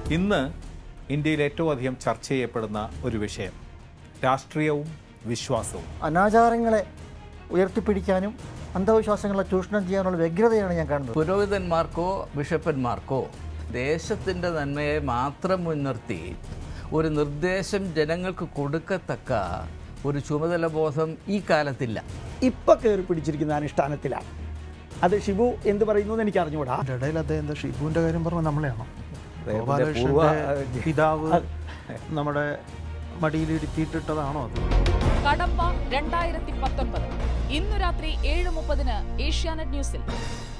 ഇന്ന് ഇന്ത്യയിൽ ഏറ്റവും അധികം ചർച്ച ചെയ്യപ്പെടുന്ന ഒരു വിഷയം രാഷ്ട്രീയവും വിശ്വാസവും അനാചാരങ്ങളെ ഉയർത്തിപ്പിടിക്കാനും അന്ധവിശ്വാസങ്ങളെ ചൂഷണം ചെയ്യാനുള്ള വ്യഗ്രതയാണ് ഞാൻ കാണുന്നത് പുരോഹിതന്മാർക്കോ ബിഷപ്പന്മാർക്കോ ദേശത്തിൻ്റെ നന്മയെ മാത്രം മുൻനിർത്തി ഒരു നിർദ്ദേശം ജനങ്ങൾക്ക് കൊടുക്കത്തക്ക ഒരു ചുമതല ബോധം ഈ കാലത്തില്ല ഇപ്പൊ കയറി പിടിച്ചിരിക്കുന്ന അനുഷ്ഠാനത്തിലാണ് അത് ഷിബു എന്ത് പറയുന്നു എന്ന് എനിക്ക് അറിഞ്ഞുകൂടാ അതിന്റെ ഇടയിൽ അദ്ദേഹം എന്താ ഷിബുവിന്റെ കാര്യം പറഞ്ഞ നമ്മളെയാണോ അദ്ദേഹത്തിന്റെ ഗോപാലകൃഷ്ണന്റെ പൂർവ്വ- പിതാവ് നമ്മുടെ മടിയിൽ ഇരുത്തിയിട്ടിട്ടതാണോ അത് കടമ്പ രണ്ടായിരത്തി പത്തൊൻപത് ഇന്നു രാത്രി ഏഴ് മുപ്പതിന് ഏഷ്യാനെറ്റ് ന്യൂസിൽ